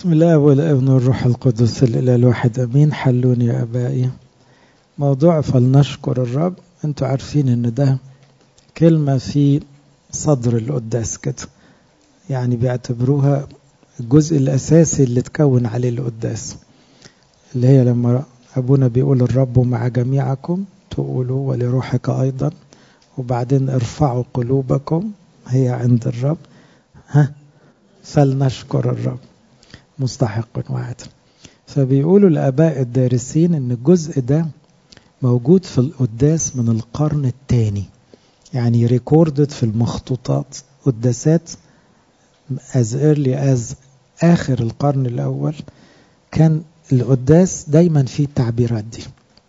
بسم الله والابن والروح القدس الإله الواحد أمين حلوني يا أبائي موضوع فلنشكر الرب انتوا عارفين ان ده كلمة في صدر القداس كده يعني بيعتبروها الجزء الأساسي اللي تكون عليه القداس اللي هي لما أبونا بيقول الرب مع جميعكم تقولوا ولروحك أيضا وبعدين ارفعوا قلوبكم هي عند الرب ها فلنشكر الرب مستحق وعدل فبيقولوا الآباء الدارسين إن الجزء ده موجود في القداس من القرن الثاني يعني ريكوردد في المخطوطات قداسات as early as آخر القرن الأول كان القداس دايما فيه التعبيرات دي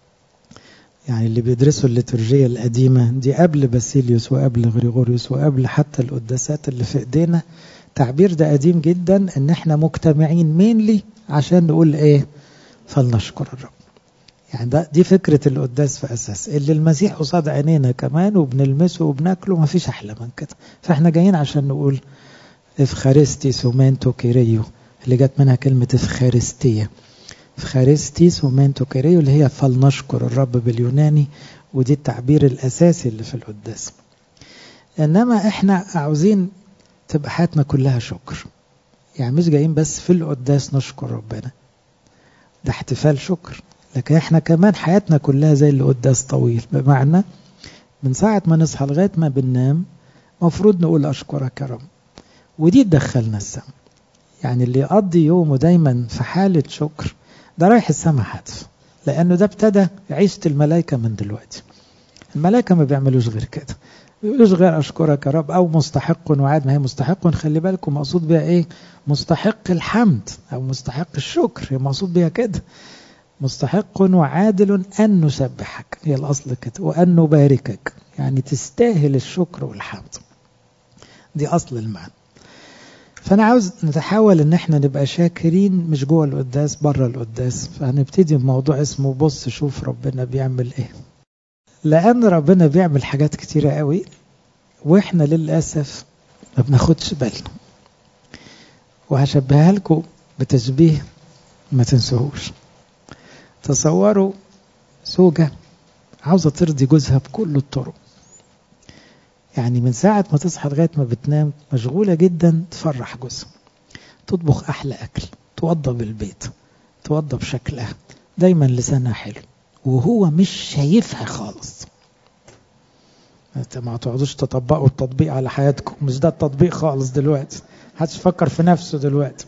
يعني اللي بيدرسوا الليتورجية القديمة دي قبل باسيليوس وقبل غريغوريوس وقبل حتى القداسات اللي في ايدينا التعبير ده قديم جدا ان احنا مجتمعين مينلي عشان نقول ايه فلنشكر الرب يعني ده دي فكرة القداس في أساس اللي المسيح قصاد عينينا كمان وبنلمسه وبناكله مفيش أحلى من كده فاحنا جايين عشان نقول إفخارستي سومنتو كيريو اللي جت منها كلمة إفخارستية إفخارستي سومنتو كيريو اللي هي فلنشكر الرب باليوناني ودي التعبير الأساسي اللي في القداس إنما إحنا عاوزين تبقى حياتنا كلها شكر يعني مش جايين بس في القداس نشكر ربنا ده احتفال شكر لكن احنا كمان حياتنا كلها زي القداس طويل بمعنى من ساعة ما نصحى لغاية ما بننام مفروض نقول أشكرك يا رب ودي تدخلنا السما يعني اللي يقضي يومه دايما في حالة شكر ده رايح السما حتف لأنه ده ابتدى عيشة الملائكة من دلوقتي الملائكة ما بيعملوش غير كده بيقولوش غير أشكرك يا رب أو مستحق وعاد ما هي مستحق خلي بالكم مقصود بها إيه مستحق الحمد أو مستحق الشكر هي مقصود بها كده مستحق وعادل أن نسبحك هي الأصل كده وأن نباركك يعني تستاهل الشكر والحمد دي أصل المعنى فأنا عاوز نتحاول إن احنا نبقى شاكرين مش جوه القداس بره القداس فهنبتدي بموضوع اسمه بص شوف ربنا بيعمل إيه لأن ربنا بيعمل حاجات كتيرة قوي وإحنا للأسف ما بناخدش بالنا وهشبهها لكم بتشبيه ما تنسوهوش تصوروا زوجة عاوزة ترضي جوزها بكل الطرق يعني من ساعة ما تصحى لغاية ما بتنام مشغولة جدا تفرح جوزها تطبخ أحلى أكل توضب البيت توضب شكلها دايما لسانها حلو وهو مش شايفها خالص ما تقعدوش تطبقوا التطبيق على حياتكم مش ده التطبيق خالص دلوقتي محدش يفكر في نفسه دلوقتي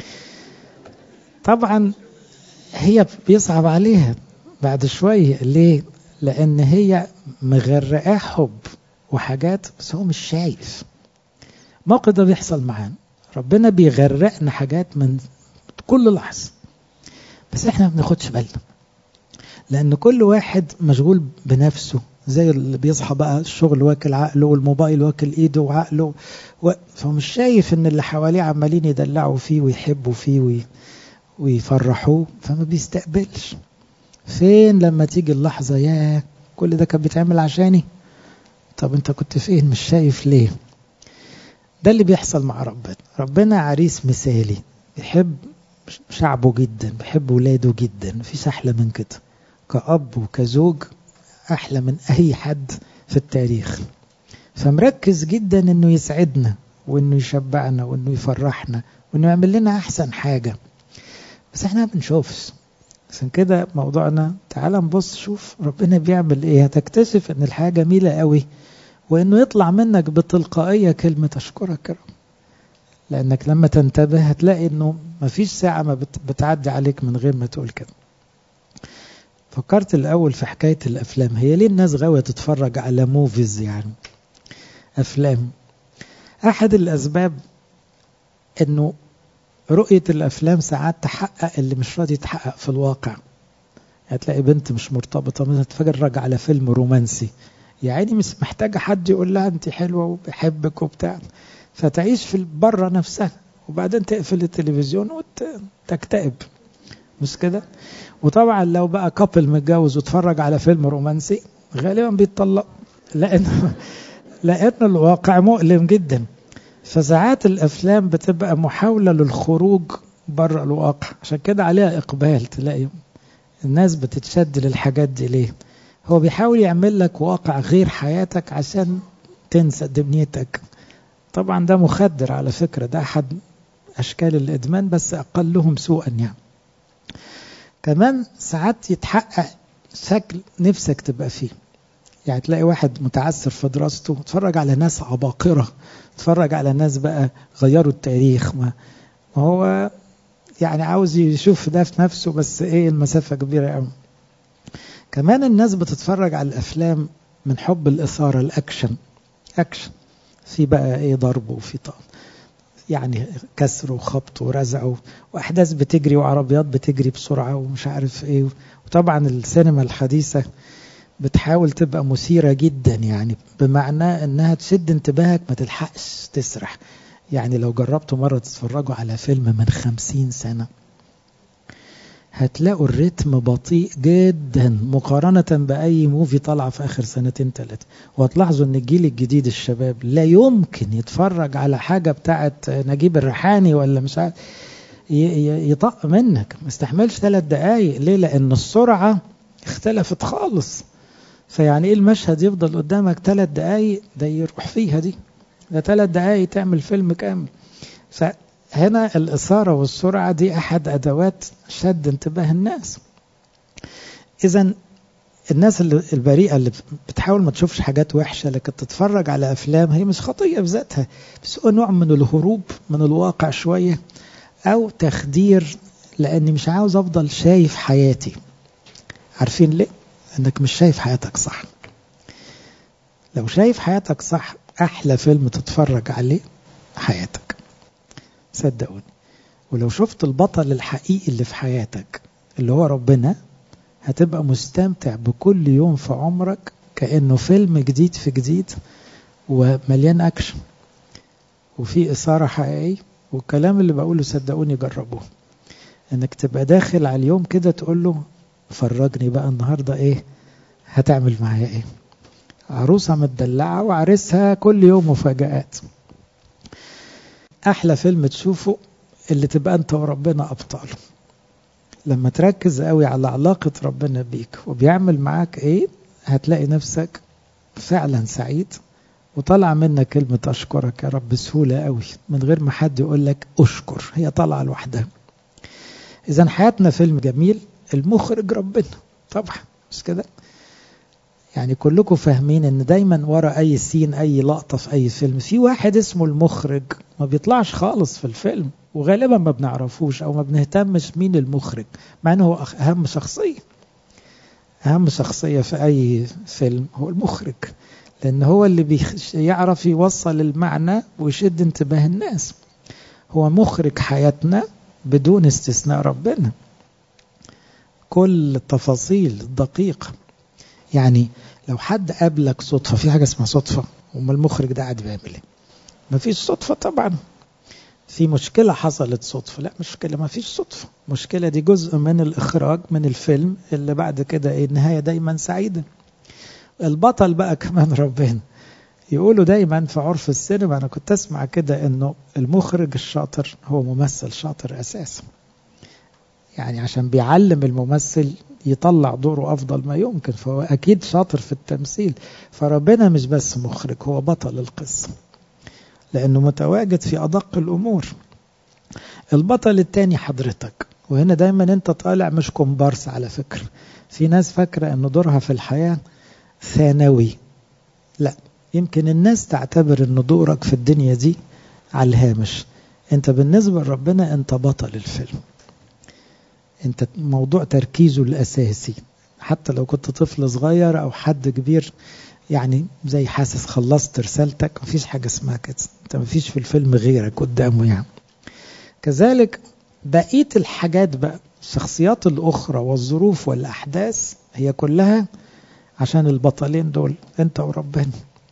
طبعا هي بيصعب عليها بعد شوية ليه لان هي مغرقاه حب وحاجات بس هو مش شايف الموقف ده بيحصل معانا ربنا بيغرقنا حاجات من كل لحظة بس احنا ما بناخدش بالنا لان كل واحد مشغول بنفسه زي اللي بيصحى بقى الشغل واكل عقله والموبايل واكل ايده وعقله و... فهو مش شايف ان اللي حواليه عمالين يدلعوا فيه ويحبوا فيه وي... ويفرحوه فما بيستقبلش فين لما تيجي اللحظة يا كل ده كان بيتعمل عشاني طب انت كنت فين مش شايف ليه ده اللي بيحصل مع ربنا ربنا عريس مثالي بيحب شعبه جدا بيحب ولاده جدا مفيش احلى من كده كأب وكزوج أحلى من أي حد في التاريخ فمركز جدا أنه يسعدنا وأنه يشبعنا وأنه يفرحنا وأنه يعمل لنا أحسن حاجة بس احنا ما بنشوفش عشان كده موضوعنا تعال نبص شوف ربنا بيعمل ايه هتكتشف ان الحياة جميلة قوي وانه يطلع منك بتلقائية كلمة اشكرك يا رب لانك لما تنتبه هتلاقي انه مفيش ساعة ما بتعدي عليك من غير ما تقول كده فكرت الأول في حكاية الأفلام هي ليه الناس غاوية تتفرج على موفيز يعني أفلام أحد الأسباب أنه رؤية الأفلام ساعات تحقق اللي مش راضي يتحقق في الواقع هتلاقي بنت مش مرتبطة مثلا تتفرج على فيلم رومانسي يعني مش محتاجة حد يقول لها أنت حلوة وبحبك وبتاع فتعيش في بره نفسها وبعدين تقفل التلفزيون وتكتئب مش كده وطبعا لو بقى كابل متجوز واتفرج على فيلم رومانسي غالبا بيتطلق لان لان الواقع مؤلم جدا فساعات الافلام بتبقى محاوله للخروج بره الواقع عشان كده عليها إقبال تلاقي الناس بتتشد للحاجات دي ليه هو بيحاول يعمل لك واقع غير حياتك عشان تنسى دنيتك طبعا ده مخدر على فكرة ده أحد أشكال الإدمان بس أقلهم سوءا يعني كمان ساعات يتحقق شكل نفسك تبقى فيه يعني تلاقي واحد متعسر في دراسته تفرج على ناس عباقرة تفرج على ناس بقى غيروا التاريخ ما هو يعني عاوز يشوف ده في نفسه بس ايه المسافة كبيرة قوي كمان الناس بتتفرج على الافلام من حب الاثارة الاكشن اكشن في بقى ايه ضرب وفي طعم يعني كسر وخبط ورزع واحداث بتجري وعربيات بتجري بسرعة ومش عارف ايه وطبعا السينما الحديثة بتحاول تبقى مثيرة جدا يعني بمعنى انها تشد انتباهك ما تلحقش تسرح يعني لو جربتوا مرة تتفرجوا على فيلم من خمسين سنة هتلاقوا الريتم بطيء جدا مقارنة بأي موفي طالعة في آخر سنتين ثلاثة وهتلاحظوا ان الجيل الجديد الشباب لا يمكن يتفرج على حاجة بتاعت نجيب الريحاني ولا مش عارف يطق منك ما استحملش ثلاث دقايق ليه لأن السرعة اختلفت خالص فيعني ايه المشهد يفضل قدامك ثلاث دقايق ده يروح فيها دي ده ثلاث دقايق تعمل فيلم كامل فهنا الإثارة والسرعة دي أحد أدوات شد انتباه الناس إذا الناس اللي البريئة اللي بتحاول ما تشوفش حاجات وحشة لكن تتفرج على أفلام هي مش خطية بذاتها بس هو نوع من الهروب من الواقع شوية أو تخدير لأني مش عاوز أفضل شايف حياتي عارفين ليه؟ انك مش شايف حياتك صح لو شايف حياتك صح احلى فيلم تتفرج عليه حياتك صدقوني ولو شفت البطل الحقيقي اللي في حياتك اللي هو ربنا هتبقى مستمتع بكل يوم في عمرك كأنه فيلم جديد في جديد ومليان أكشن وفي إثارة حقيقية والكلام اللي بقوله صدقوني جربوه انك تبقى داخل على اليوم كده تقول له فرجني بقى النهاردة ايه هتعمل معايا ايه عروسة متدلعة وعريسها كل يوم مفاجآت احلى فيلم تشوفه اللي تبقى انت وربنا ابطاله لما تركز قوي على علاقة ربنا بيك وبيعمل معاك ايه هتلاقي نفسك فعلا سعيد وطلع منك كلمة أشكرك يا رب بسهولة قوي من غير ما حد يقول لك أشكر هي طالعة لوحدها إذا حياتنا فيلم جميل المخرج ربنا طبعا مش كده يعني كلكم فاهمين ان دايما ورا اي سين اي لقطة في اي فيلم في واحد اسمه المخرج ما بيطلعش خالص في الفيلم وغالبا ما بنعرفوش او ما بنهتمش مين المخرج مع انه هو اهم شخصية اهم شخصية في اي فيلم هو المخرج لان هو اللي بيعرف يوصل المعنى ويشد انتباه الناس هو مخرج حياتنا بدون استثناء ربنا كل التفاصيل الدقيقة يعني لو حد قابلك صدفة في حاجة اسمها صدفة وما المخرج ده قاعد بيعمل ايه مفيش صدفة طبعا في مشكلة حصلت صدفة لا مشكلة ما فيش صدفة مشكلة دي جزء من الإخراج من الفيلم اللي بعد كده ايه النهاية دايما سعيدة البطل بقى كمان ربنا يقولوا دايما في عرف السينما أنا كنت أسمع كده أنه المخرج الشاطر هو ممثل شاطر أساسا يعني عشان بيعلم الممثل يطلع دوره أفضل ما يمكن فهو أكيد شاطر في التمثيل فربنا مش بس مخرج هو بطل القصة لأنه متواجد في أدق الأمور البطل التاني حضرتك وهنا دايما انت طالع مش كومبارس على فكرة في ناس فاكرة ان دورها في الحياة ثانوي لا يمكن الناس تعتبر ان دورك في الدنيا دي على الهامش انت بالنسبة لربنا انت بطل الفيلم انت موضوع تركيزه الاساسي حتى لو كنت طفل صغير او حد كبير يعني زي حاسس خلصت رسالتك مفيش حاجة اسمها كده انت مفيش في الفيلم غيرك قدامه يعني كذلك بقية الحاجات بقى الشخصيات الأخرى والظروف والأحداث هي كلها عشان البطلين دول انت وربنا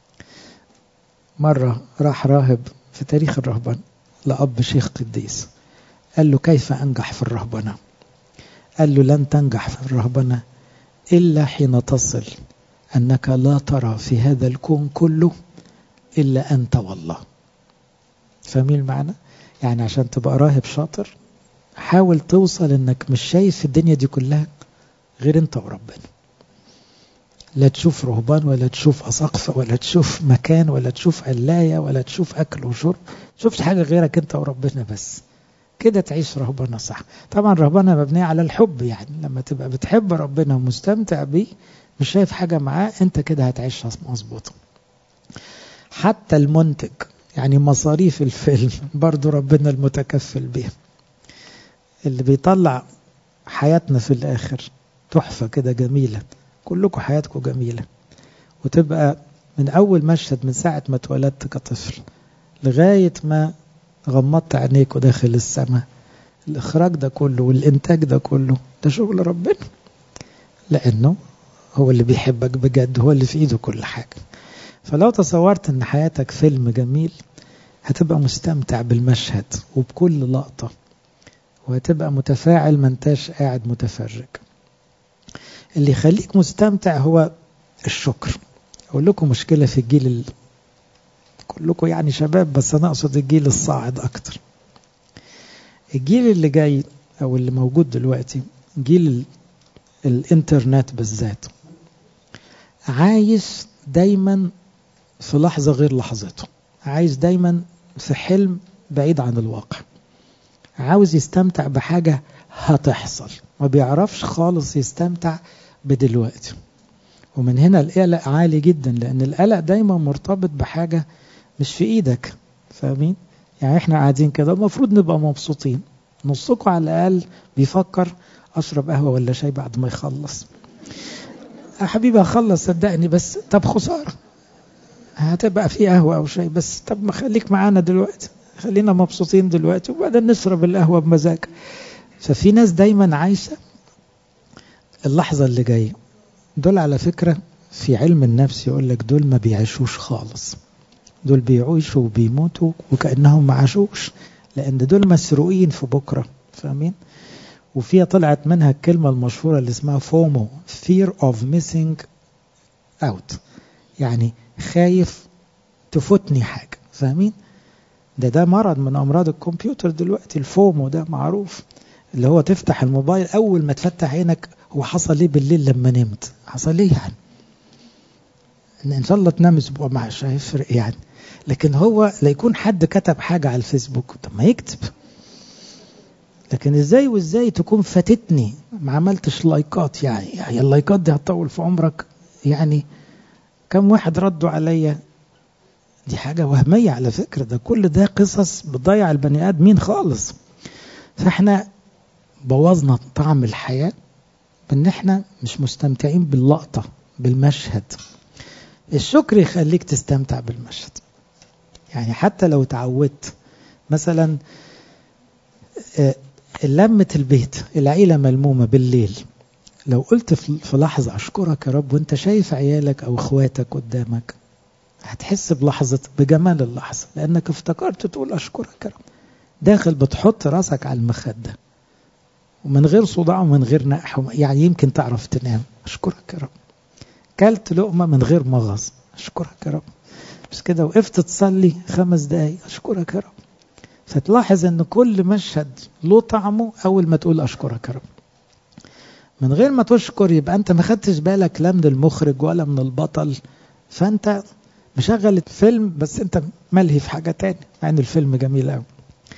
مرة راح راهب في تاريخ الرهبان لأب شيخ قديس قال له كيف أنجح في الرهبنة قال له لن تنجح في الرهبنة إلا حين تصل أنك لا ترى في هذا الكون كله إلا أنت والله فاهمين المعنى؟ يعني عشان تبقى راهب شاطر حاول توصل انك مش شايف الدنيا دي كلها غير انت وربنا لا تشوف رهبان ولا تشوف أساقفة ولا تشوف مكان ولا تشوف علاية ولا تشوف أكل وشرب شوفش حاجة غيرك أنت وربنا بس كده تعيش رهبانة صح طبعا رهبانة مبنية على الحب يعني لما تبقى بتحب ربنا ومستمتع بيه مش شايف حاجة معاه أنت كده هتعيشها مظبوطة حتى المنتج يعني مصاريف الفيلم برضو ربنا المتكفل بيها اللي بيطلع حياتنا في الآخر تحفة كده جميلة كلكم حياتكم جميلة وتبقى من أول مشهد من ساعة ما اتولدت كطفل لغاية ما غمضت عينيك وداخل السماء الإخراج ده كله والإنتاج ده كله ده شغل ربنا لأنه هو اللي بيحبك بجد هو اللي في إيده كل حاجة فلو تصورت أن حياتك فيلم جميل هتبقى مستمتع بالمشهد وبكل لقطة وهتبقى متفاعل ما انتاش قاعد متفرج اللي يخليك مستمتع هو الشكر أقول لكم مشكلة في الجيل ال... كلكم يعني شباب بس أنا أقصد الجيل الصاعد أكتر الجيل اللي جاي أو اللي موجود دلوقتي جيل ال... الإنترنت بالذات عايش دايما في لحظة غير لحظته عايز دايما في حلم بعيد عن الواقع عاوز يستمتع بحاجة هتحصل ما بيعرفش خالص يستمتع بدلوقتي ومن هنا القلق عالي جدا لأن القلق دايما مرتبط بحاجة مش في إيدك فاهمين؟ يعني احنا قاعدين كده المفروض نبقى مبسوطين نصكم على الأقل بيفكر أشرب قهوة ولا شاي بعد ما يخلص يا حبيبي هخلص صدقني بس طب خسارة هتبقى في قهوة أو شاي بس طب ما خليك معانا دلوقتي خلينا مبسوطين دلوقتي وبعدين نشرب القهوة بمزاج ففي ناس دايما عايشة اللحظة اللي جاية دول على فكرة في علم النفس يقول لك دول ما بيعيشوش خالص دول بيعيشوا وبيموتوا وكأنهم ما عاشوش لأن دول مسروقين في بكرة فاهمين وفيها طلعت منها الكلمة المشهورة اللي اسمها فومو fear of missing out يعني خايف تفوتني حاجة فاهمين ده ده مرض من أمراض الكمبيوتر دلوقتي الفومو ده معروف اللي هو تفتح الموبايل أول ما تفتح عينك هو حصل ليه بالليل لما نمت حصل ليه يعني إن شاء الله تنام أسبوع مش هيفرق يعني لكن هو لا يكون حد كتب حاجة على الفيسبوك طب ما يكتب لكن ازاي وازاي تكون فاتتني ما عملتش لايكات يعني يعني اللايكات دي هتطول في عمرك يعني كم واحد ردوا عليا دي حاجة وهمية على فكرة ده كل ده قصص بتضيع البني آدمين خالص فاحنا بوظنا طعم الحياة بان احنا مش مستمتعين باللقطة بالمشهد الشكر يخليك تستمتع بالمشهد يعني حتى لو تعودت مثلا لمة البيت العيلة ملمومة بالليل لو قلت في لحظة أشكرك يا رب وانت شايف عيالك أو اخواتك قدامك هتحس بلحظة بجمال اللحظة لأنك افتكرت تقول أشكرك يا رب داخل بتحط راسك على المخدة ومن غير صداع ومن غير نقح يعني يمكن تعرف تنام أشكرك يا رب كلت لقمة من غير مغص أشكرك يا رب بس كده وقفت تصلي خمس دقايق أشكرك يا رب فتلاحظ ان كل مشهد له طعمه اول ما تقول اشكرك يا رب من غير ما تشكر يبقى انت ما خدتش بالك لا من المخرج ولا من البطل فانت مشغل الفيلم بس انت ملهي في حاجة تاني مع ان الفيلم جميل قوي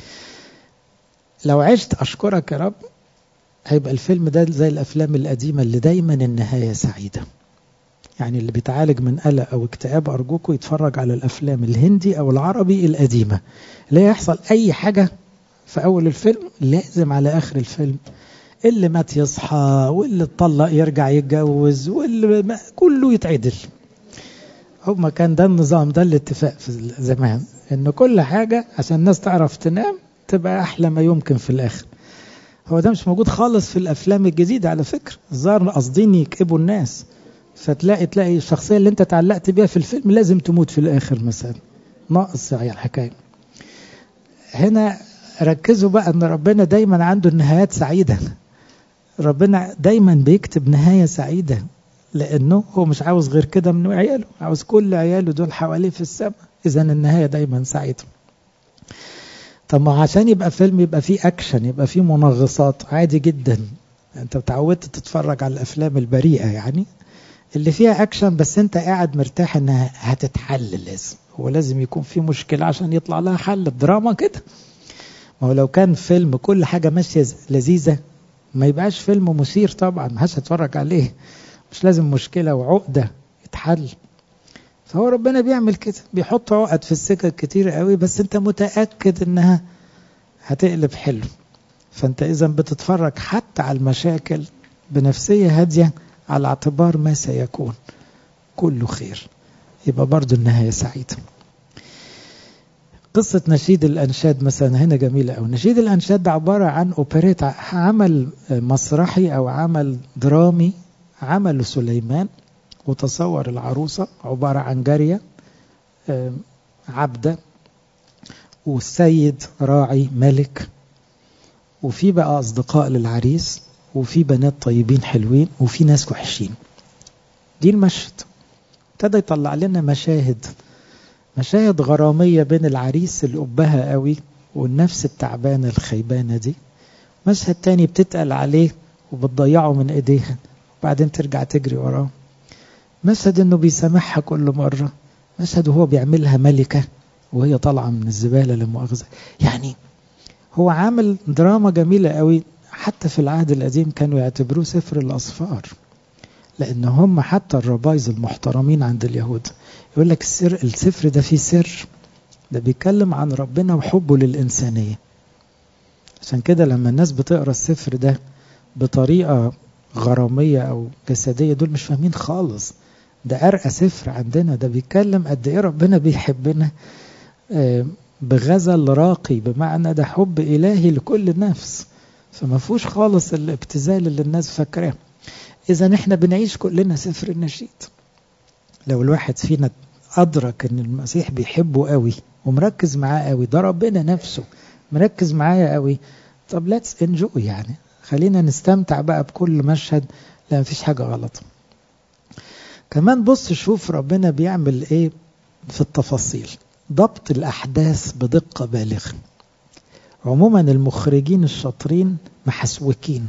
لو عشت اشكرك يا رب هيبقى الفيلم ده زي الافلام القديمة اللي دايما النهاية سعيدة يعني اللي بيتعالج من قلق او اكتئاب ارجوكم يتفرج على الافلام الهندي او العربي القديمه اللي يحصل اي حاجه في اول الفيلم لازم على اخر الفيلم اللي مات يصحى واللي اتطلق يرجع يتجوز واللي كله يتعدل هما كان ده النظام ده الاتفاق في زمان ان كل حاجه عشان الناس تعرف تنام تبقى احلى ما يمكن في الاخر هو ده مش موجود خالص في الافلام الجديده على فكره الظاهر قاصدين يكئبوا الناس فتلاقي تلاقي الشخصية اللي انت اتعلقت بيها في الفيلم لازم تموت في الآخر مثلا ناقص يعني الحكاية هنا ركزوا بقى ان ربنا دايما عنده النهايات سعيدة ربنا دايما بيكتب نهاية سعيدة لأنه هو مش عاوز غير كده من عياله عاوز كل عياله دول حواليه في السماء إذا النهاية دايما سعيدة طب ما عشان يبقى فيلم يبقى فيه اكشن يبقى فيه منغصات عادي جدا انت اتعودت تتفرج على الافلام البريئه يعني اللي فيها اكشن بس انت قاعد مرتاح انها هتتحل لازم هو لازم يكون في مشكله عشان يطلع لها حل الدراما كده ما هو لو كان فيلم كل حاجه ماشيه لذيذه ما يبقاش فيلم مثير طبعا ما حدش هيتفرج عليه مش لازم مشكله وعقده يتحل فهو ربنا بيعمل كده بيحط عقد في السكك كتير قوي بس انت متاكد انها هتقلب حلو فانت اذا بتتفرج حتى على المشاكل بنفسيه هاديه على اعتبار ما سيكون كله خير يبقى برضو النهايه سعيده قصة نشيد الأنشاد مثلا هنا جميلة أو نشيد الأنشاد ده عبارة عن أوبريت عمل مسرحي أو عمل درامي عمله سليمان وتصور العروسة عبارة عن جارية عبدة والسيد راعي ملك وفي بقى أصدقاء للعريس وفي بنات طيبين حلوين وفي ناس وحشين دي المشهد ابتدى يطلع لنا مشاهد مشاهد غرامية بين العريس اللي قبها قوي والنفس التعبانة الخيبانة دي مشهد تاني بتتقل عليه وبتضيعه من ايديها وبعدين ترجع تجري وراه مشهد انه بيسامحها كل مرة مشهد وهو بيعملها ملكة وهي طالعة من الزبالة لمؤاخذة يعني هو عامل دراما جميلة قوي حتى في العهد القديم كانوا يعتبروه سفر الأصفار لأن هم حتى الربايز المحترمين عند اليهود يقول لك السر السفر ده فيه سر ده بيتكلم عن ربنا وحبه للإنسانية عشان كده لما الناس بتقرا السفر ده بطريقة غرامية أو جسدية دول مش فاهمين خالص ده أرقى سفر عندنا ده بيتكلم قد إيه ربنا بيحبنا بغزل راقي بمعنى ده حب إلهي لكل نفس فما فيهوش خالص الابتذال اللي الناس فاكراه إذا إحنا بنعيش كلنا سفر النشيد لو الواحد فينا أدرك إن المسيح بيحبه قوي ومركز معاه قوي ده ربنا نفسه مركز معايا قوي طب ليتس انجوي يعني خلينا نستمتع بقى بكل مشهد لا مفيش حاجة غلط كمان بص شوف ربنا بيعمل ايه في التفاصيل ضبط الأحداث بدقة بالغة عموما المخرجين الشاطرين محسوكين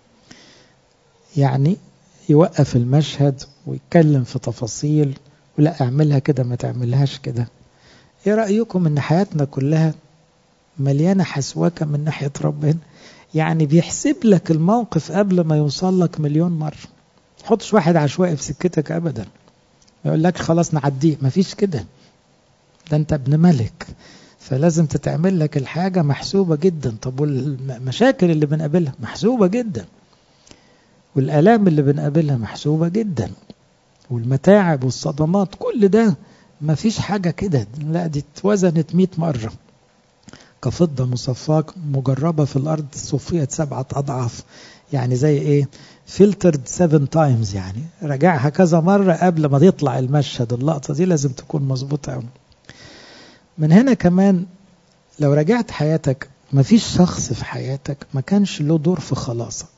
يعني يوقف المشهد ويتكلم في تفاصيل ولا اعملها كده ما تعملهاش كده ايه رأيكم ان حياتنا كلها مليانة حسوكة من ناحية ربنا يعني بيحسب لك الموقف قبل ما يوصل لك مليون مرة حطش واحد عشوائي في سكتك ابدا يقول لك خلاص نعديه مفيش كده ده انت ابن ملك فلازم تتعمل لك الحاجة محسوبة جدا طب والمشاكل اللي بنقابلها محسوبة جدا والآلام اللي بنقابلها محسوبة جدا والمتاعب والصدمات كل ده مفيش حاجة كده لا دي اتوزنت 100 مرة كفضة مصفاة مجربة في الأرض صفية سبعة أضعاف يعني زي إيه فلترد 7 تايمز يعني راجعها كذا مرة قبل ما يطلع المشهد اللقطة دي لازم تكون مظبوطة قوي من هنا كمان لو راجعت حياتك مفيش شخص في حياتك ما كانش له دور في خلاصك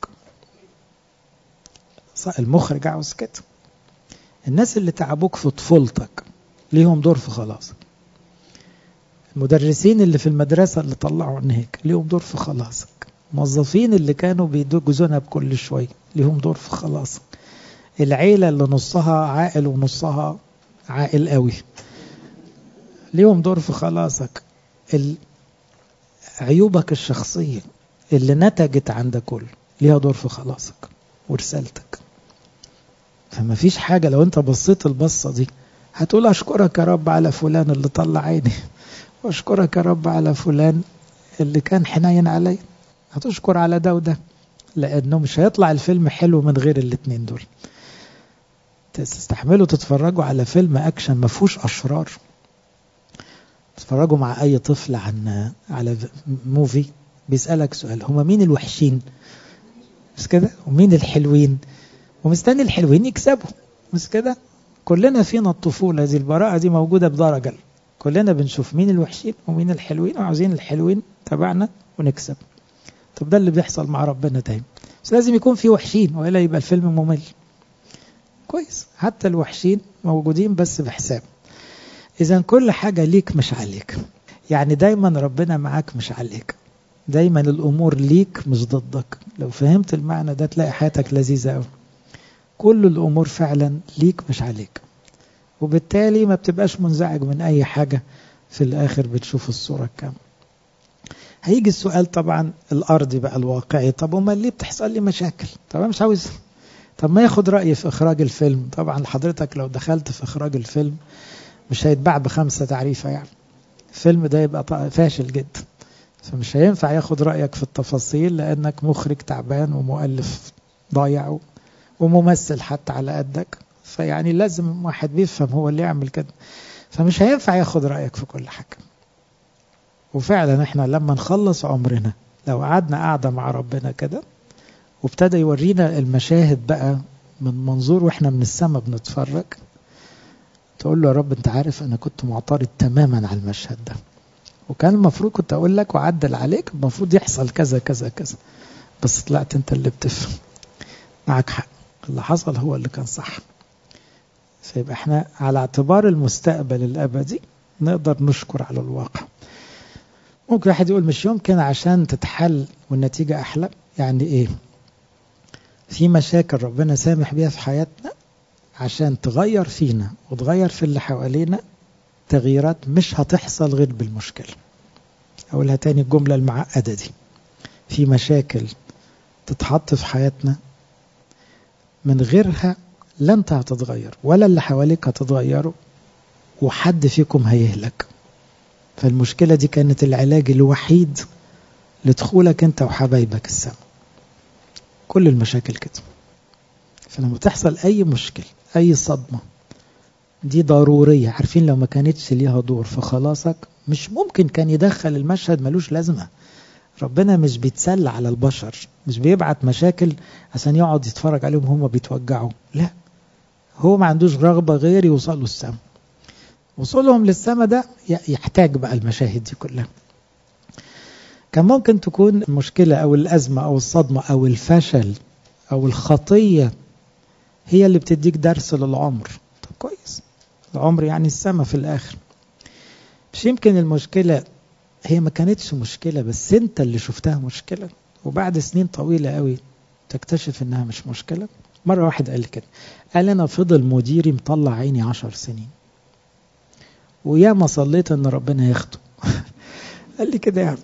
المخرج عاوز كده الناس اللي تعبوك في طفولتك ليهم دور في خلاصك المدرسين اللي في المدرسة اللي طلعوا عينيك ليهم دور في خلاصك الموظفين اللي كانوا بيجوزونها بكل شوية ليهم دور في خلاصك العيلة اللي نصها عاقل ونصها عاقل قوي ليهم دور في خلاصك عيوبك الشخصية اللي نتجت عن ده كله ليها دور في خلاصك ورسالتك فما فيش حاجة لو انت بصيت البصة دي هتقول اشكرك يا رب على فلان اللي طلع عيني واشكرك يا رب على فلان اللي كان حنين علي هتشكر على ده وده لانه مش هيطلع الفيلم حلو من غير الاتنين دول تستحملوا تتفرجوا على فيلم اكشن ما فيهوش اشرار تتفرجوا مع اي طفل عن على موفي بيسالك سؤال هما مين الوحشين مش كده ومين الحلوين ومستني الحلوين يكسبوا مش كده كلنا فينا الطفولة دي البراءة دي موجودة بدرجة كلنا بنشوف مين الوحشين ومين الحلوين وعاوزين الحلوين تبعنا ونكسب طب ده اللي بيحصل مع ربنا دايما بس لازم يكون في وحشين وإلا يبقى الفيلم ممل كويس حتى الوحشين موجودين بس بحساب إذا كل حاجة ليك مش عليك يعني دايما ربنا معاك مش عليك دايما الأمور ليك مش ضدك لو فهمت المعنى ده تلاقي حياتك لذيذة أوي كل الأمور فعلا ليك مش عليك وبالتالي ما بتبقاش منزعج من أي حاجة في الآخر بتشوف الصورة الكاملة هيجي السؤال طبعا الأرضي بقى الواقعي طب وما ليه بتحصل لي مشاكل طب أنا مش عاوز طب ما ياخد رأيي في إخراج الفيلم طبعا حضرتك لو دخلت في إخراج الفيلم مش هيتباع بخمسة تعريفة يعني الفيلم ده يبقى فاشل جدا فمش هينفع ياخد رأيك في التفاصيل لأنك مخرج تعبان ومؤلف ضايع وممثل حتى على قدك فيعني لازم واحد بيفهم هو اللي يعمل كده فمش هينفع ياخد رأيك في كل حاجة وفعلا احنا لما نخلص عمرنا لو قعدنا قاعدة مع ربنا كده وابتدى يورينا المشاهد بقى من منظور واحنا من السماء بنتفرج تقول له يا رب انت عارف انا كنت معترض تماما على المشهد ده وكان المفروض كنت اقول لك وعدل عليك المفروض يحصل كذا كذا كذا بس طلعت انت اللي بتفهم معك حق اللي حصل هو اللي كان صح فيبقى احنا على اعتبار المستقبل الابدي نقدر نشكر على الواقع ممكن واحد يقول مش يمكن عشان تتحل والنتيجة أحلى يعني إيه في مشاكل ربنا سامح بيها في حياتنا عشان تغير فينا وتغير في اللي حوالينا تغييرات مش هتحصل غير بالمشكلة أقولها تاني الجملة المعقدة دي في مشاكل تتحط في حياتنا من غيرها لا انت هتتغير ولا اللي حواليك هتتغيروا وحد فيكم هيهلك فالمشكلة دي كانت العلاج الوحيد لدخولك انت وحبايبك السما كل المشاكل كده فلما تحصل اي مشكل اي صدمة دي ضرورية عارفين لو ما كانتش ليها دور في خلاصك مش ممكن كان يدخل المشهد ملوش لازمة ربنا مش بيتسلى على البشر مش بيبعت مشاكل عشان يقعد يتفرج عليهم هم بيتوجعوا لا هو ما عندوش رغبة غير يوصلوا السما وصولهم للسما ده يحتاج بقى المشاهد دي كلها كان ممكن تكون المشكلة أو الأزمة أو الصدمة أو الفشل أو الخطية هي اللي بتديك درس للعمر طب كويس العمر يعني السما في الآخر مش يمكن المشكلة هي ما كانتش مشكلة بس انت اللي شفتها مشكلة وبعد سنين طويلة قوي تكتشف انها مش مشكلة مرة واحد قال كده قال انا فضل مديري مطلع عيني عشر سنين ويا ما صليت ان ربنا ياخده قال لي كده يعني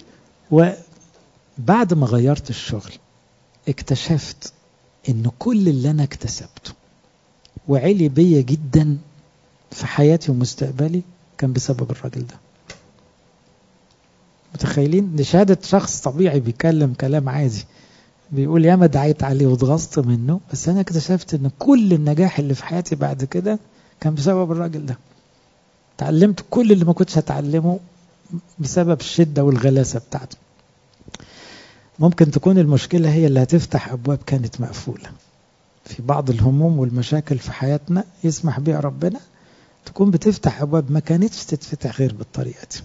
وبعد ما غيرت الشغل اكتشفت ان كل اللي انا اكتسبته وعلي بيا جدا في حياتي ومستقبلي كان بسبب الراجل ده متخيلين دي شهادة شخص طبيعي بيتكلم كلام عادي بيقول ياما دعيت عليه واتغصت منه بس انا اكتشفت ان كل النجاح اللي في حياتي بعد كده كان بسبب الراجل ده تعلمت كل اللي ما كنتش هتعلمه بسبب الشدة والغلاسة بتاعته ممكن تكون المشكلة هي اللي هتفتح أبواب كانت مقفولة في بعض الهموم والمشاكل في حياتنا يسمح بها ربنا تكون بتفتح أبواب ما كانتش تتفتح غير بالطريقة دي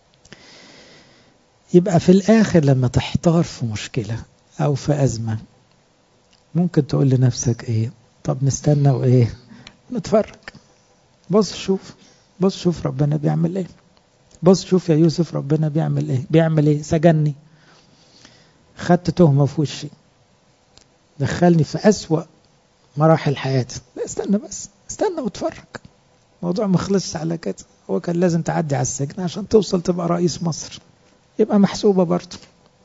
يبقى في الآخر لما تحتار في مشكلة أو في أزمة ممكن تقول لنفسك إيه طب نستنى وإيه نتفرج بص شوف بص شوف ربنا بيعمل إيه بص شوف يا يوسف ربنا بيعمل إيه بيعمل إيه سجني خدت تهمة في وشي دخلني في أسوأ مراحل حياتي لا استنى بس استنى واتفرج الموضوع ما خلصش على كده هو كان لازم تعدي على السجن عشان توصل تبقى رئيس مصر يبقى محسوبة برضه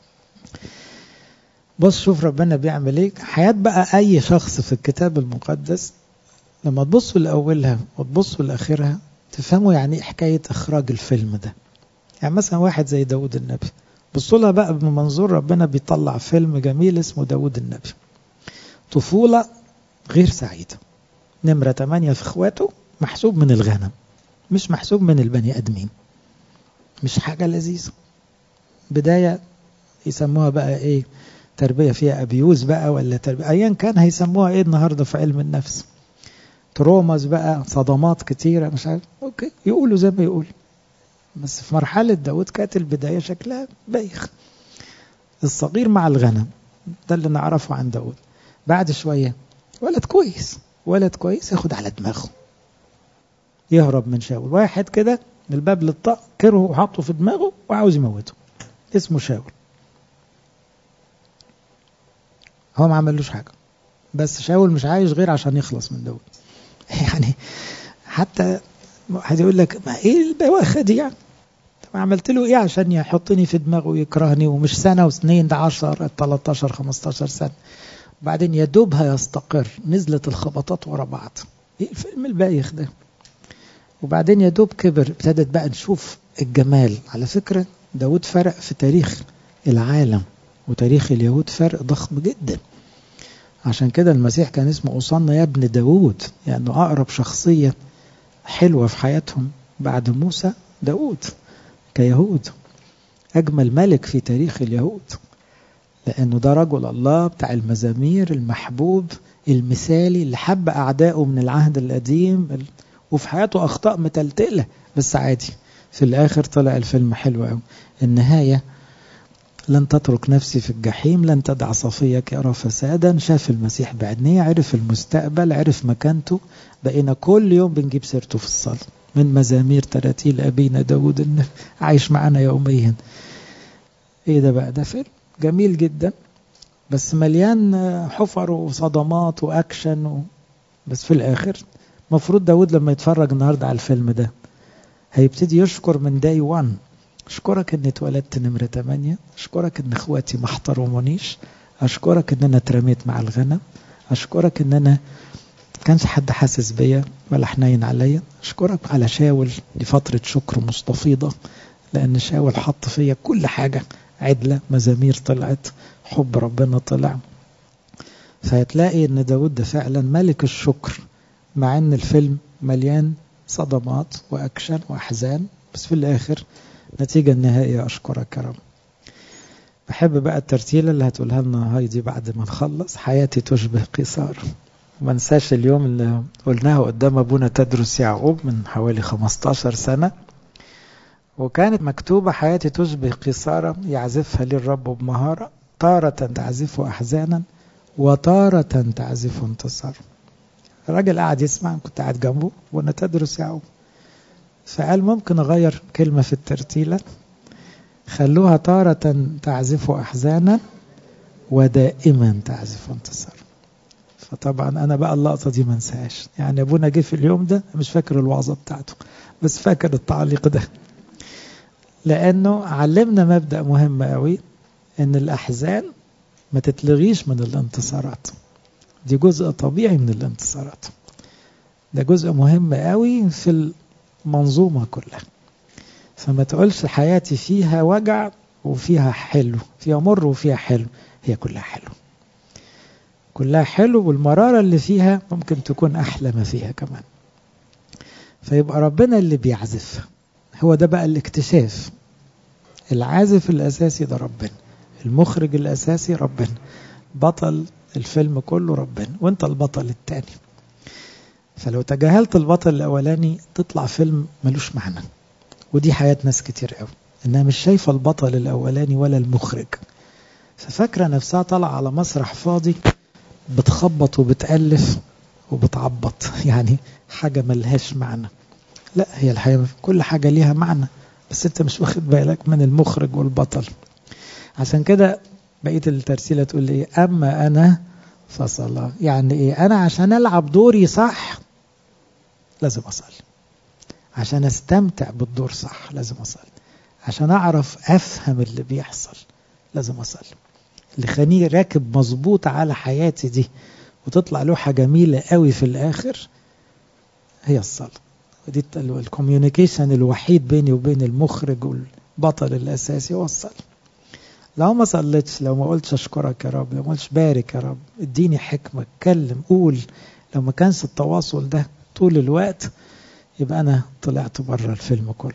بص شوف ربنا بيعمل ايه حياة بقى اي شخص في الكتاب المقدس لما تبصوا لأولها وتبصوا لآخرها تفهموا يعني ايه حكاية إخراج الفيلم ده يعني مثلا واحد زي داود النبي بصوا لها بقى بمنظور ربنا بيطلع فيلم جميل اسمه داود النبي طفولة غير سعيدة نمرة 8 في اخواته محسوب من الغنم مش محسوب من البني ادمين مش حاجة لذيذة بداية يسموها بقى ايه تربية فيها ابيوز بقى ولا تربية ايا كان هيسموها ايه النهاردة في علم النفس تروماز بقى صدمات كتيرة مش عارف اوكي يقولوا زي ما يقول بس في مرحلة داود كانت البداية شكلها بايخ الصغير مع الغنم ده اللي نعرفه عن داود بعد شوية ولد كويس ولد كويس ياخد على دماغه يهرب من شاول واحد كده من الباب للطاق كره وحطه في دماغه وعاوز يموته اسمه شاول هو ما عملوش حاجة بس شاول مش عايش غير عشان يخلص من داود يعني حتى واحد يقول لك ما ايه البواخة دي يعني طب عملت له ايه عشان يحطني في دماغه ويكرهني ومش سنة وسنين ده 10 13 15 سنة بعدين يا دوب هيستقر نزلت الخبطات ورا بعض ايه الفيلم البايخ ده وبعدين يا دوب كبر ابتدت بقى نشوف الجمال على فكرة داود فرق في تاريخ العالم وتاريخ اليهود فرق ضخم جدا عشان كده المسيح كان اسمه أصنى يا ابن داود يعني أقرب شخصية حلوة في حياتهم بعد موسى داود كيهود أجمل ملك في تاريخ اليهود لأنه ده رجل الله بتاع المزامير المحبوب المثالي اللي حب أعدائه من العهد القديم وفي حياته أخطاء متلتلة بس عادي في الآخر طلع الفيلم حلو قوي النهاية لن تترك نفسي في الجحيم لن تدع صفيك يرى فسادا شاف المسيح بعينيه عرف المستقبل عرف مكانته بقينا كل يوم بنجيب سيرته في الصلاة من مزامير تراتيل أبينا داود إن عايش معانا يوميا إيه ده بقى ده فيلم جميل جدا بس مليان حفر وصدمات وأكشن و... بس في الآخر مفروض داود لما يتفرج النهاردة على الفيلم ده هيبتدي يشكر من داي 1 أشكرك إني اتولدت نمرة 8 أشكرك إن إخواتي ما احترمونيش أشكرك إن أنا اترميت مع الغنم أشكرك إن أنا كانش حد حاسس بيا ولا حنين عليا أشكرك على شاول دي فترة شكر مستفيضة لأن شاول حط فيا كل حاجة عدلة مزامير طلعت حب ربنا طلع فهتلاقي إن داود ده فعلا ملك الشكر مع إن الفيلم مليان صدمات وأكشن وأحزان بس في الآخر نتيجة النهائية أشكرك يا رب بحب بقى الترتيلة اللي هتقولها لنا هايدي بعد ما نخلص حياتي تشبه قصار ما نساش اليوم اللي قلناه قدام أبونا تدرس يعقوب من حوالي 15 سنة وكانت مكتوبة حياتي تشبه قصارة يعزفها لي الرب بمهارة تارة تعزف أحزانا وتارة تعزف انتصار الراجل قاعد يسمع كنت قاعد جنبه وانا تدرس يعقوب فقال ممكن اغير كلمة في الترتيلة خلوها تارة تعزف احزانا ودائما تعزف انتصار فطبعا انا بقى اللقطة دي ما انساهاش يعني ابونا جه في اليوم ده مش فاكر الوعظة بتاعته بس فاكر التعليق ده لانه علمنا مبدأ مهم قوي ان الاحزان ما تتلغيش من الانتصارات دي جزء طبيعي من الانتصارات ده جزء مهم قوي في المنظومة كلها فما تقولش حياتي فيها وجع وفيها حلو فيها مر وفيها حلو هي كلها حلو كلها حلو والمرارة اللي فيها ممكن تكون أحلى ما فيها كمان فيبقى ربنا اللي بيعزف هو ده بقى الاكتشاف العازف الأساسي ده ربنا المخرج الأساسي ربنا بطل الفيلم كله ربنا وانت البطل التاني فلو تجاهلت البطل الاولاني تطلع فيلم ملوش معنى ودي حياة ناس كتير قوي انها مش شايفة البطل الاولاني ولا المخرج ففاكرة نفسها طالعة على مسرح فاضي بتخبط وبتألف وبتعبط يعني حاجة ملهاش معنى لا هي الحقيقة كل حاجة ليها معنى بس انت مش واخد بالك من المخرج والبطل عشان كده بقية الترسيلة تقول لي أما أنا فصلاة يعني إيه أنا عشان ألعب دوري صح لازم أصلي عشان أستمتع بالدور صح لازم أصلي عشان أعرف أفهم اللي بيحصل لازم أصلي اللي خليني راكب مظبوط على حياتي دي وتطلع لوحة جميلة قوي في الآخر هي الصلاة ودي الكوميونيكيشن الوحيد بيني وبين المخرج والبطل الأساسي هو الصلاة لو ما صليتش لو ما قلتش اشكرك يا رب لو ما قلتش بارك يا رب اديني حكمة اتكلم قول لو ما كانش التواصل ده طول الوقت يبقى انا طلعت بره الفيلم كله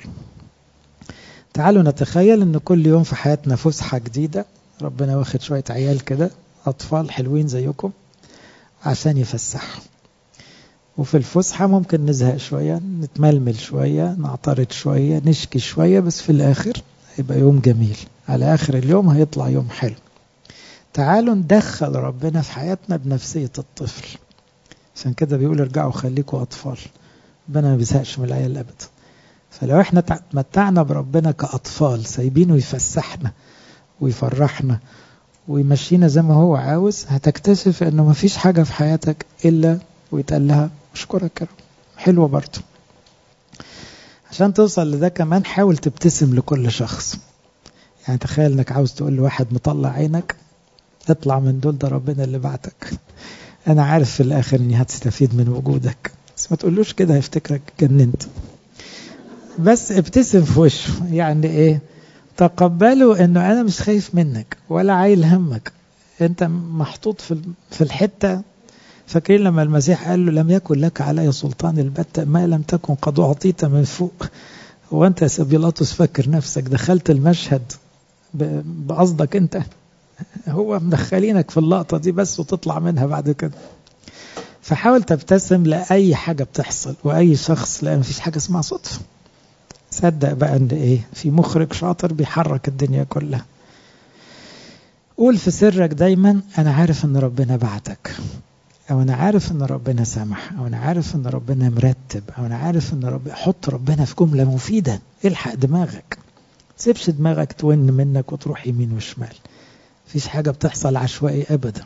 تعالوا نتخيل ان كل يوم في حياتنا فسحة جديدة ربنا واخد شوية عيال كده اطفال حلوين زيكم عشان يفسحوا وفي الفسحة ممكن نزهق شوية نتململ شوية نعترض شوية نشكي شوية بس في الآخر هيبقى يوم جميل على آخر اليوم هيطلع يوم حلو تعالوا ندخل ربنا في حياتنا بنفسية الطفل عشان كده بيقول ارجعوا خليكوا أطفال ربنا ما بيزهقش من العيال أبدا فلو احنا تمتعنا بربنا كأطفال سايبينه يفسحنا ويفرحنا ويمشينا زي ما هو عاوز هتكتشف انه مفيش حاجة في حياتك الا ويتقال لها اشكرك يا رب حلوة برضه عشان توصل لده كمان حاول تبتسم لكل شخص يعني تخيل انك عاوز تقول لواحد مطلع عينك اطلع من دول ده ربنا اللي بعتك انا عارف في الاخر اني هتستفيد من وجودك بس ما تقولوش كده هيفتكرك جننت بس ابتسم في وشه يعني ايه تقبلوا انه انا مش خايف منك ولا عايل همك انت محطوط في في الحته فاكرين لما المسيح قال له لم يكن لك علي سلطان البتة ما لم تكن قد اعطيت من فوق هو انت يا سبيلاطس فاكر نفسك دخلت المشهد بقصدك انت هو مدخلينك في اللقطة دي بس وتطلع منها بعد كده فحاول تبتسم لأي حاجة بتحصل وأي شخص لأن مفيش حاجة اسمها صدفة صدق بقى ان ايه في مخرج شاطر بيحرك الدنيا كلها قول في سرك دايما انا عارف ان ربنا بعتك او انا عارف ان ربنا سامح او انا عارف ان ربنا مرتب او انا عارف ان رب حط ربنا في جمله مفيده الحق دماغك سيبش دماغك تون منك وتروح يمين وشمال مفيش حاجه بتحصل عشوائي ابدا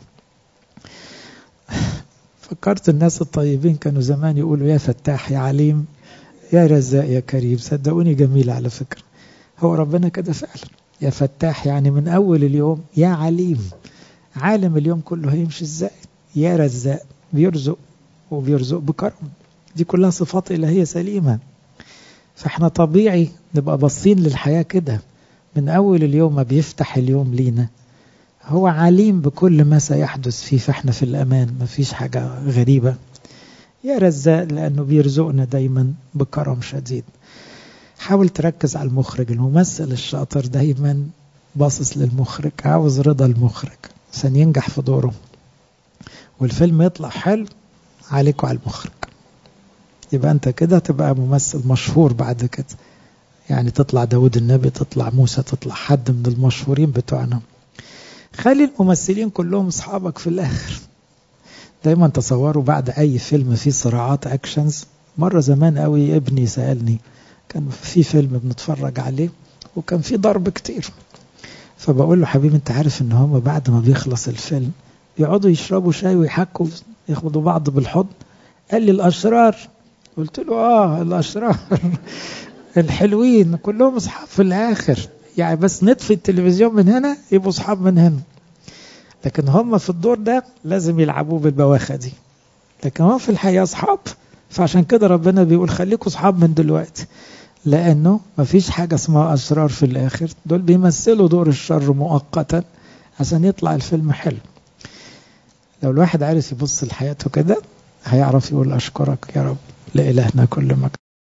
فكرت الناس الطيبين كانوا زمان يقولوا يا فتاح يا عليم يا رزاق يا كريم صدقوني جميلة على فكرة هو ربنا كده فعلا يا فتاح يعني من أول اليوم يا عليم عالم اليوم كله هيمشي ازاي يا رزاق بيرزق وبيرزق بكرم دي كلها صفات إلهية سليمة فاحنا طبيعي نبقى باصين للحياة كده من أول اليوم ما بيفتح اليوم لينا هو عليم بكل ما سيحدث فيه فاحنا في الأمان مفيش حاجة غريبة يا رزاق لأنه بيرزقنا دايما بكرم شديد حاول تركز على المخرج الممثل الشاطر دايما باصص للمخرج عاوز رضا المخرج عشان ينجح في دوره والفيلم يطلع حلو عليك وعلى المخرج يبقى انت كده تبقى ممثل مشهور بعد كده يعني تطلع داود النبي تطلع موسى تطلع حد من المشهورين بتوعنا خلي الممثلين كلهم اصحابك في الاخر دايما تصوروا بعد اي فيلم فيه صراعات اكشنز مره زمان قوي ابني سالني كان في فيلم بنتفرج عليه وكان في ضرب كتير فبقول له حبيبي انت عارف ان هم بعد ما بيخلص الفيلم يقعدوا يشربوا شاي ويحكوا ياخدوا بعض بالحضن قال لي الاشرار قلت له اه الاشرار الحلوين كلهم اصحاب في الاخر يعني بس نطفي التلفزيون من هنا يبقوا اصحاب من هنا لكن هم في الدور ده لازم يلعبوه بالبواخة دي لكن هم في الحقيقة أصحاب فعشان كده ربنا بيقول خليكوا أصحاب من دلوقتي لأنه مفيش حاجة اسمها أشرار في الآخر دول بيمثلوا دور الشر مؤقتا عشان يطلع الفيلم حلو لو الواحد عارف يبص لحياته كده هيعرف يقول أشكرك يا رب لإلهنا كل مجد